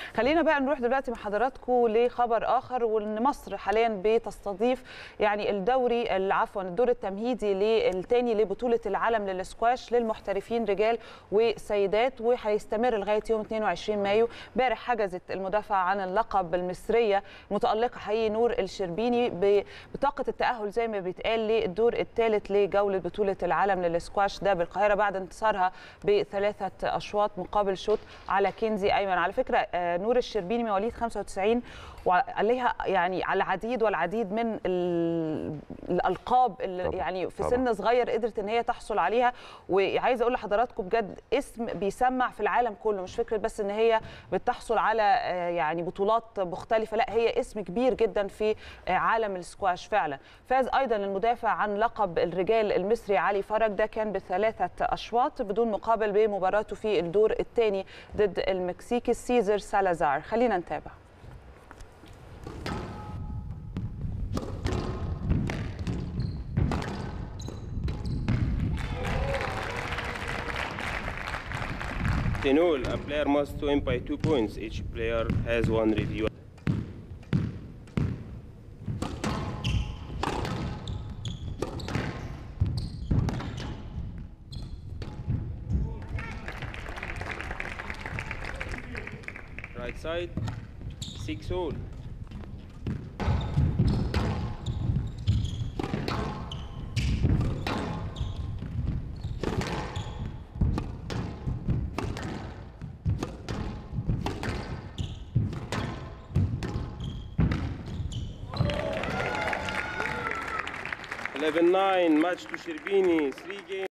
خلينا بقى نروح دلوقتي مع حضراتكم لخبر اخر وان مصر حاليا بتستضيف يعني الدوري عفوا الدور التمهيدي للثاني لبطوله العالم للسكواش للمحترفين رجال وسيدات وهيستمر لغايه يوم 22 مايو امبارح حجزت المدافعه عن اللقب المصريه المتالقه حقيقي نور الشربيني ببطاقه التاهل زي ما بيتقال للدور الثالث لجوله بطوله العالم للسكواش ده بالقاهره بعد انتصارها بثلاثه اشواط مقابل شوط على كنزي ايمن على فكره نور الشربيني مواليد 95 وعليها يعني على العديد والعديد من الالقاب اللي يعني في سن صغير قدرت ان هي تحصل عليها وعايزه اقول لحضراتكم بجد اسم بيسمع في العالم كله مش فكره بس ان هي بتحصل على يعني بطولات مختلفه لا هي اسم كبير جدا في عالم السكواش فعلا فاز ايضا المدافع عن لقب الرجال المصري علي فرج ده كان بثلاثه اشواط بدون مقابل بمباراته في الدور الثاني ضد المكسيكي سيزر سالازار خلينا نتابع In all, a player must win by two points. Each player has one review. Right side, six all. Eleven nine match to Sherbini, three games.